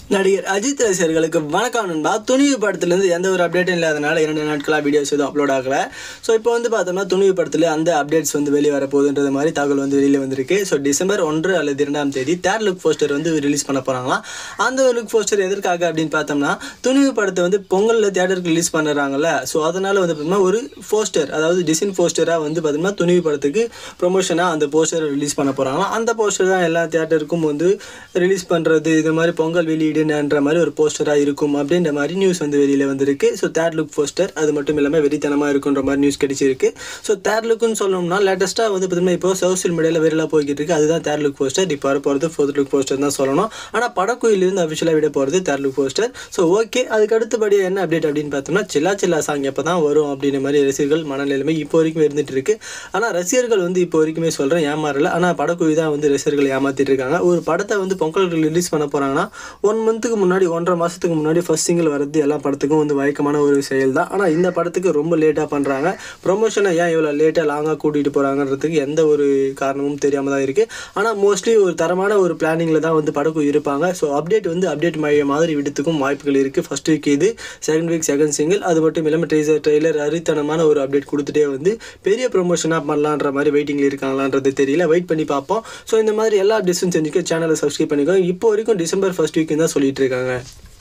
நடிகர் அஜித் ரசிகர்களுக்கு வணக்கம் நண்பா துணிவு படத்துலேருந்து எந்த ஒரு அப்டேட்டும் இல்லாதனால இரண்டு நாட்களாக வீடியோஸ் எதுவும் அப்லோட் ஆகல ஸோ இப்போ வந்து பார்த்தோம்னா துணிவு படத்தில் அந்த அப்டேட்ஸ் வந்து வெளியே வரப்போகுதுன்றது மாதிரி தகவல் வந்து வெளியில் வந்திருக்கு ஸோ டிசம்பர் ஒன்று அல்லது இரண்டாம் தேதி தேர்ட் லுக் போஸ்டர் வந்து ரிலீஸ் பண்ண போகிறாங்களாம் அந்த லுக் போஸ்டர் எதற்காக அப்படின்னு பார்த்தோம்னா துணிவு படத்தை வந்து பொங்கலில் தேட்டருக்கு ரிலீஸ் பண்ணுறாங்கல்ல ஸோ அதனால் வந்து பார்த்தோம்னா ஒரு போஸ்டர் அதாவது டிசைன் போஸ்டராக வந்து பார்த்தோம்னா துணிவு படத்துக்கு ப்ரொமோஷனாக அந்த போஸ்டர் ரிலீஸ் பண்ண போகிறாங்களாம் அந்த போஸ்டர் தான் எல்லா தேட்டருக்கும் வந்து ரிலீஸ் பண்ணுறது இது மாதிரி பொங்கல் வெளியீடுன்ற மாதிரி ஒரு போஸ்டராக இருக்கும் அப்படின்ற மாதிரி நியூஸ் வந்து வெளியில் வந்திருக்கு ஸோ தேர்ட் லுக் போஸ்டர் அது மட்டும் இல்லாமல் வெறித்தனமாக இருக்குன்ற மாதிரி நியூஸ் கிடைச்சிருக்கு ஸோ தேர்ட் லுக்குன்னு சொல்லணும்னா லேட்டஸ்ட்டாக வந்து பார்த்தீங்கன்னா இப்போ சோஷியல் மீடியாவில் வைரலாக போய்கிட்டு இருக்கு அதுதான் தேர்ட் லுக் போஸ்டர் இப்போ வர போகிறது ஃபோர்த் லுக் போஸ்டர் தான் சொல்லணும் ஆனால் படக்குயிலிருந்து அஃபிஷியலாக விட போகிறது third look poster so okay அதுக்கு அடுத்தபடியாக என்ன அப்டேட் அப்படின்னு பார்த்தோம்னா சில்லா சில்லா சாங் எப்போ தான் வரும் அப்படின்ற மாதிரி ரசிகர்கள் மனநிலைமை இப்போ வரைக்கும் இருந்துட்டு இருக்கு ஆனால் ரசிகர்கள் வந்து இப்போ வரைக்குமே சொல்கிறேன் ஏமாறல ஆனால் படக்குழு தான் வந்து ரசிகர்கள் ஏமாத்திட்டு இருக்காங்க ஒரு படத்தை வந்து பொங்கல் ரிலீஸ் பண்ண போகிறாங்கன்னா ஒன் மந்த்துக்கு முன்னாடி ஒன்றரை மாதத்துக்கு முன்னாடி ஃபர்ஸ்ட் சிங்கிள் வரது எல்லா படத்துக்கும் வந்து வழக்கமான ஒரு செயல் தான் ஆனால் இந்த படத்துக்கு ரொம்ப லேட்டாக பண்ணுறாங்க ப்ரொமோஷனை ஏன் இவ்வளோ லேட்டாக லாங்காக கூட்டிகிட்டு போகிறாங்கன்றதுக்கு எந்த ஒரு காரணமும் தெரியாமல் தான் இருக்குது ஆனால் மோஸ்ட்லி ஒரு தரமான ஒரு பிளானிங்கில் தான் வந்து படக்கு இருப்பாங்க ஸோ அப்டேட் வந்து அப்டேட் மைய மாதிரி விடுத்துக்கும் வாய்ப்புகள் இருக்குது ஃபர்ஸ்ட் வீக் இது செகண்ட் வீக் செகண்ட் சிங்கிள் அது மட்டும் இல்லாமல் ட்ரெய்சர் ட்ரெய்லர் அரித்தனமான ஒரு அப்டேட் கொடுத்துட்டே வந்து பெரிய ப்ரொமோஷனாக பண்ணலான்ற மாதிரி வெயிட்டிங்கில் இருக்காங்களான்றது தெரியல வெயிட் பண்ணி பார்ப்போம் ஸோ இந்த மாதிரி எல்லா அப்டேட்ஸும் செஞ்சுக்க சேனலை சப்ஸ்கிரைப் பண்ணிக்கோ இப்போ வரைக்கும் டிசம்பர் ஃபர்ஸ்ட் வீக் தான் சொல்லிட்டு இருக்காங்க